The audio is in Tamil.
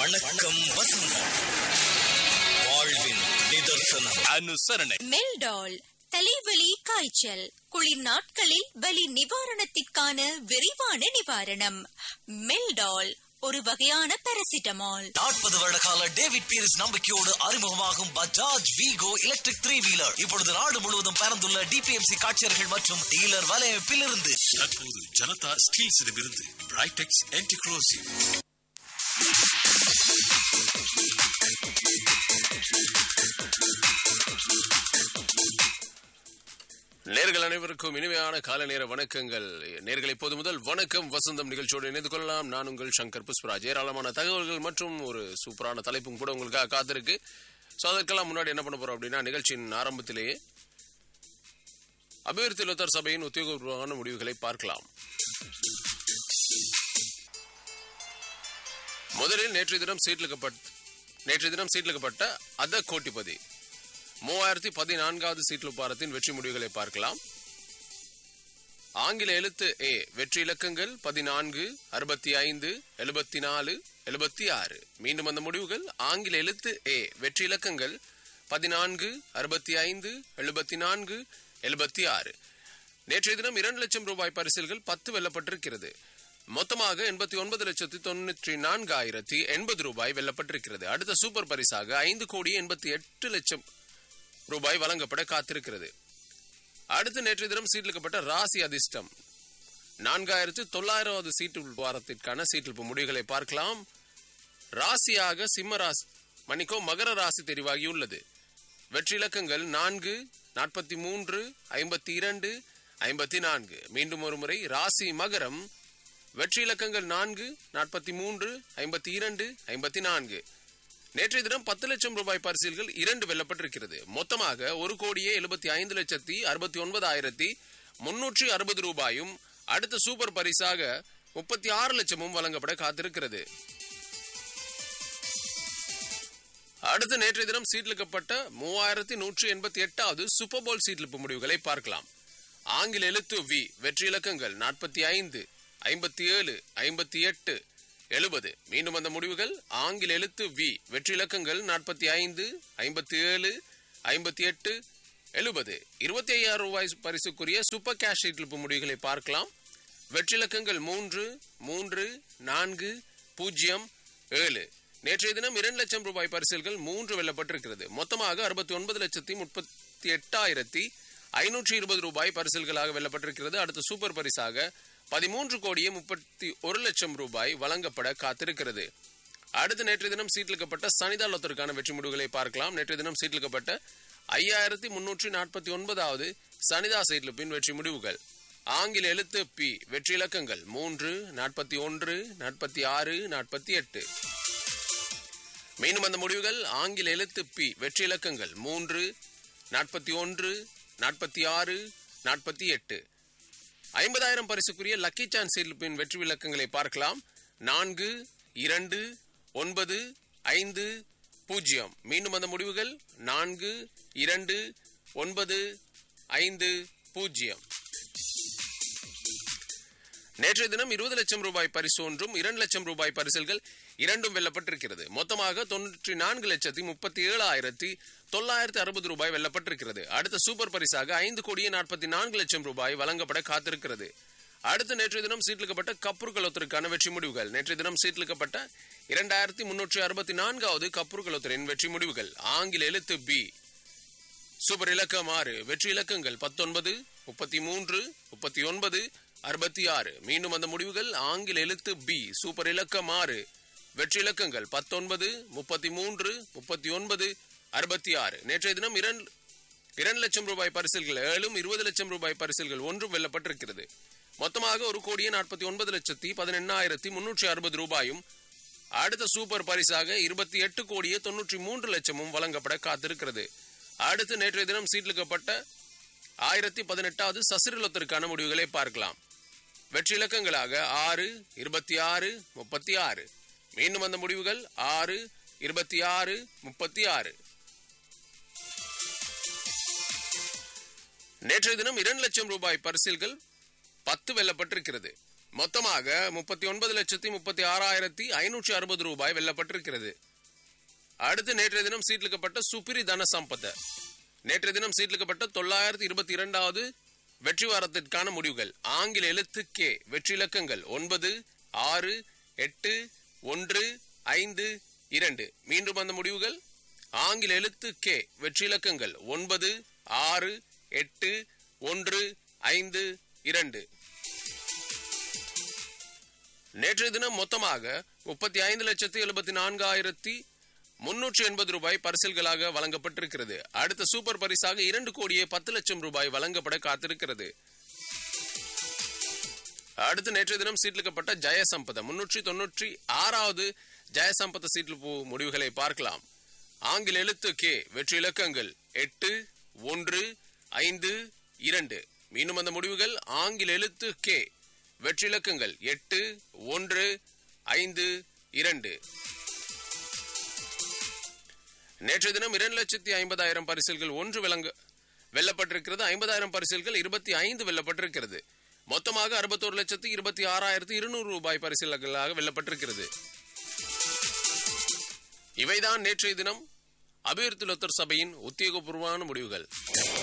வணக்கம் வசந்தம் வாழ்வின் நிதர்சனம் அனுசரணை மெல்டால் தலைவலி காய்ச்சல் குளிர் நாட்களில் வலி நிவாரணத்திற்கான விரைவான நிவாரணம் மெல்டால் ஒரு வகையான பாராசிட்டமால் நாற்பது வருட கால டேவிட் பீரிஸ் நம்பிக்கையோடு அறிமுகமாகும் Bajaj Vego electric three wheeler இப்பொழுது நாடு முழுவதும் பறந்துள்ள டிபிஎம்சி காட்சியர்கள் மற்றும் டீலர் வலையமைப்பில் இருந்து தற்போது ஜனதா ஸ்டீல்ஸிடமிருந்து பிரைடெக்ஸ் ஆன்டிக்ரோசிவ் நேர்கள் அனைவருக்கும் இனிமையான காலை நேர வணக்கங்கள் நேர்கள் இப்போது முதல் வணக்கம் வசந்தம் நிகழ்ச்சியோடு இணைந்து கொள்ளலாம் நான் உங்கள் சங்கர் புஷ்பராஜ் ஏராளமான தகவல்கள் மற்றும் ஒரு சூப்பரான தலைப்பும் கூட உங்களுக்காக காத்திருக்கு ஸோ அதற்கெல்லாம் முன்னாடி என்ன பண்ண போறோம் அப்படின்னா நிகழ்ச்சியின் ஆரம்பத்திலேயே அபிவிருத்தி லோத்தர் சபையின் உத்தியோகபூர்வமான முடிவுகளை பார்க்கலாம் முதலில் நேற்று தினம் சீட்லிக்கப்பட்ட நேற்று தினம் சீட்லிக்கப்பட்ட அத கோட்டிபதி மூவாயிரத்தி பதினான்காவது சீட்லு பாரத்தின் வெற்றி முடிவுகளை பார்க்கலாம் ஆங்கில எழுத்து ஏ வெற்றி இலக்கங்கள் பதினான்கு அறுபத்தி ஐந்து எழுபத்தி நாலு எழுபத்தி ஆறு மீண்டும் அந்த முடிவுகள் ஆங்கில எழுத்து ஏ வெற்றி இலக்கங்கள் பதினான்கு அறுபத்தி ஐந்து எழுபத்தி நான்கு எழுபத்தி ஆறு நேற்றைய தினம் இரண்டு லட்சம் ரூபாய் பரிசில்கள் பத்து வெல்லப்பட்டிருக்கிறது மொத்தமாக எண்பத்தி ஒன்பது லட்சத்தி தொண்ணூற்றி நான்காயிரத்தி எண்பது ரூபாய் வெல்லப்பட்டிருக்கிறது அடுத்த சூப்பர் பரிசாக ஐந்து கோடி எண்பத்தி எட்டு லட்சம் ரூபாய் வழங்கப்பட காத்திருக்கிறது அடுத்து நேற்று தினம் சீட்டிலிக்கப்பட்ட ராசி அதிர்ஷ்டம் நான்காயிரத்து தொள்ளாயிரவது சீட்டு வாரத்திற்கான சீட்டில் முடிவுகளை பார்க்கலாம் ராசியாக சிம்ம ராசி மன்னிக்கோ மகர ராசி தெரிவாகியுள்ளது வெற்றி இலக்கங்கள் நான்கு நாற்பத்தி மூன்று ஐம்பத்தி இரண்டு ஐம்பத்தி நான்கு மீண்டும் ஒரு முறை ராசி மகரம் வெற்றி இலக்கங்கள் நான்கு நாற்பத்தி மூன்று ஐம்பத்தி இரண்டு ஐம்பத்தி நான்கு நேற்றைய தினம் பத்து லட்சம் ரூபாய் பரிசில்கள் இரண்டு வெல்லப்பட்டிருக்கிறது மொத்தமாக ஒரு கோடியே எழுபத்தி ஐந்து லட்சத்தி அறுபத்தி ஒன்பதாயிரத்தி முன்னூற்றி அறுபது ரூபாயும் அடுத்த சூப்பர் பரிசாக முப்பத்தி ஆறு லட்சமும் வழங்கப்பட காத்திருக்கிறது அடுத்து நேற்றைய தினம் சீட்லிக்கப்பட்ட மூவாயிரத்தி நூற்றி எண்பத்தி எட்டாவது சூப்பர் போல் சீட்லிப்பு முடிவுகளை பார்க்கலாம் ஆங்கில எழுத்து வி வெற்றி இலக்கங்கள் நாற்பத்தி ஐந்து ஐம்பத்தி ஏழு ஐம்பத்தி எட்டு எழுபது மீண்டும் அந்த முடிவுகள் ஆங்கில எழுத்து வி வெற்றி இலக்கங்கள் நாற்பத்தி ஐந்து ஐம்பத்தி ஏழு ஐம்பத்தி எட்டு எழுபது இருபத்தி ஐயாயிரம் ரூபாய் பரிசுக்குரிய சூப்பர் கேஷ் சீட்லிப்பு முடிவுகளை பார்க்கலாம் வெற்றிலக்கங்கள் மூன்று மூன்று நான்கு பூஜ்ஜியம் ஏழு நேற்றைய தினம் இரண்டு லட்சம் ரூபாய் பரிசில்கள் மூன்று வெல்லப்பட்டிருக்கிறது மொத்தமாக அறுபத்தி ஒன்பது லட்சத்தி முப்பத்தி எட்டாயிரத்தி ஐநூற்றி இருபது ரூபாய் பரிசில்களாக வெல்லப்பட்டிருக்கிறது அடுத்த சூப்பர் பரிசாக பதிமூன்று கோடியே முப்பத்தி ஒரு லட்சம் ரூபாய் வழங்கப்பட காத்திருக்கிறது அடுத்து நேற்று தினம் சீட்லிக்கப்பட்ட சனிதாளத்திற்கான வெற்றி முடிவுகளை பார்க்கலாம் நேற்று தினம் சீட்லிக்கப்பட்ட ஐயாயிரத்தி முன்னூற்றி நாற்பத்தி ஒன்பதாவது சனிதா சீட்லிப்பின் வெற்றி முடிவுகள் ஆங்கில எழுத்து பி வெற்றி இலக்கங்கள் மூன்று நாற்பத்தி ஒன்று நாற்பத்தி ஆறு நாற்பத்தி எட்டு மீண்டும் அந்த முடிவுகள் ஆங்கில எழுத்து பி வெற்றி இலக்கங்கள் மூன்று நாற்பத்தி ஒன்று நாற்பத்தி ஆறு நாற்பத்தி எட்டு ஐம்பதாயிரம் பரிசுக்குரிய லக்கி சான்ஸ் சீட்லிப்பின் வெற்றி விளக்கங்களை பார்க்கலாம் நான்கு இரண்டு ஒன்பது ஐந்து பூஜ்ஜியம் மீண்டும் அந்த முடிவுகள் நான்கு இரண்டு ஒன்பது ஐந்து பூஜ்ஜியம் நேற்றைய தினம் இருபது லட்சம் ரூபாய் பரிசு ஒன்றும் இரண்டு லட்சம் ரூபாய் பரிசல்கள் இரண்டும் வெல்லப்பட்டிருக்கிறது மொத்தமாக தொன்னூற்றி நான்கு லட்சத்தி முப்பத்தி ஏழாயிரத்தி தொள்ளாயிரத்தி அறுபது ரூபாய் வெல்லப்பட்டிருக்கிறது அடுத்த சூப்பர் பரிசாக ஐந்து கோடியே நாற்பத்தி நான்கு லட்சம் ரூபாய் வழங்கப்பட காத்திருக்கிறது அடுத்து நேற்றைய தினம் சீட்லிக்கப்பட்ட கப்புர்களத்திற்கான வெற்றி முடிவுகள் நேற்றைய தினம் சீட்லிக்கப்பட்ட இரண்டாயிரத்தி முன்னூற்றி அறுபத்தி நான்காவது கப்புர்களத்தின் வெற்றி முடிவுகள் ஆங்கில எழுத்து பி சூப்பர் இலக்கம் ஆறு வெற்றி இலக்கங்கள் பத்தொன்பது முப்பத்தி மூன்று முப்பத்தி ஒன்பது அறுபத்தி ஆறு மீண்டும் அந்த முடிவுகள் ஆங்கில எழுத்து பி சூப்பர் இலக்கம் ஆறு வெற்றி இலக்கங்கள் பத்தொன்பது முப்பத்தி மூன்று முப்பத்தி ஒன்பது அறுபத்தி ஆறு நேற்றைய தினம் இரண்டு இரண்டு லட்சம் ரூபாய் பரிசில்கள் ஏழும் இருபது லட்சம் ரூபாய் பரிசில்கள் ஒன்றும் வெல்லப்பட்டிருக்கிறது மொத்தமாக ஒரு கோடியே நாற்பத்தி ஒன்பது லட்சத்தி பதினெண்ணாயிரத்தி முன்னூற்றி அறுபது ரூபாயும் அடுத்த சூப்பர் பரிசாக இருபத்தி எட்டு கோடியே தொன்னூற்றி மூன்று லட்சமும் வழங்கப்பட காத்திருக்கிறது அடுத்து நேற்றைய தினம் சீட்லிக்கப்பட்ட ஆயிரத்தி பதினெட்டாவது சசிரலத்திற்கான முடிவுகளை பார்க்கலாம் வெற்றி இலக்கங்களாக ஆறு இருபத்தி ஆறு முப்பத்தி ஆறு மீண்டும் அந்த முடிவுகள் ஆறு இருபத்தி ஆறு முப்பத்தி ஆறு நேற்றைய தினம் இரண்டு லட்சம் ரூபாய் பரிசில்கள் பத்து வெல்லப்பட்டிருக்கிறது மொத்தமாக முப்பத்தி ஒன்பது லட்சத்தி முப்பத்தி ஆறாயிரத்தி ஐநூற்றி அறுபது ரூபாய் வெல்லப்பட்டிருக்கிறது அடுத்து நேற்றைய தினம் சீட்லிக்கப்பட்ட சுப்பிரி தன சம்பத்த நேற்றைய தினம் சீட்லிக்கப்பட்ட தொள்ளாயிரத்தி இருபத்தி இரண்டாவது வெற்றி வாரத்திற்கான முடிவுகள் ஆங்கில எழுத்து கே வெற்றி இலக்கங்கள் ஒன்பது ஆறு எட்டு ஒன்று ஐந்து இரண்டு மீண்டும் அந்த முடிவுகள் ஆங்கில எழுத்து கே வெற்றி இலக்கங்கள் ஒன்பது ஆறு எட்டு ஒன்று ஐந்து இரண்டு நேற்றைய தினம் மொத்தமாக முப்பத்தி ஐந்து லட்சத்தி எழுபத்தி நான்காயிரத்தி முன்னூற்றி எண்பது ரூபாய் பரிசில்களாக வழங்கப்பட்டிருக்கிறது அடுத்த சூப்பர் பரிசாக இரண்டு கோடியே பத்து லட்சம் ரூபாய் வழங்கப்பட காத்திருக்கிறது அடுத்து நேற்றைய தினம் சீட்லிக்கப்பட்ட ஜெயசம்பத முன்னூற்றி தொன்னூற்றி ஆறாவது ஜெயசம்பத சீட்ல பூ முடிவுகளை பார்க்கலாம் ஆங்கில எழுத்து கே வெற்றி இலக்கங்கள் எட்டு ஒன்று ஐந்து இரண்டு மீண்டும் அந்த முடிவுகள் ஆங்கில எழுத்து கே வெற்றி இலக்கங்கள் எட்டு ஒன்று ஐந்து இரண்டு நேற்றைய தினம் இரண்டு லட்சத்தி ஐம்பதாயிரம் பரிசில்கள் ஒன்று விளங்க வெல்லப்பட்டிருக்கிறது ஐம்பதாயிரம் பரிசில்கள் இருபத்தி ஐந்து வெல்லப்பட்டிருக்கிறது மொத்தமாக அறுபத்தோரு லட்சத்தி இருபத்தி ஆறாயிரத்தி இருநூறு ரூபாய் பரிசில்களாக வெல்லப்பட்டிருக்கிறது இவைதான் நேற்றைய தினம் அபிவிருத்தி லொத்தர் சபையின் உத்தியோகபூர்வமான முடிவுகள்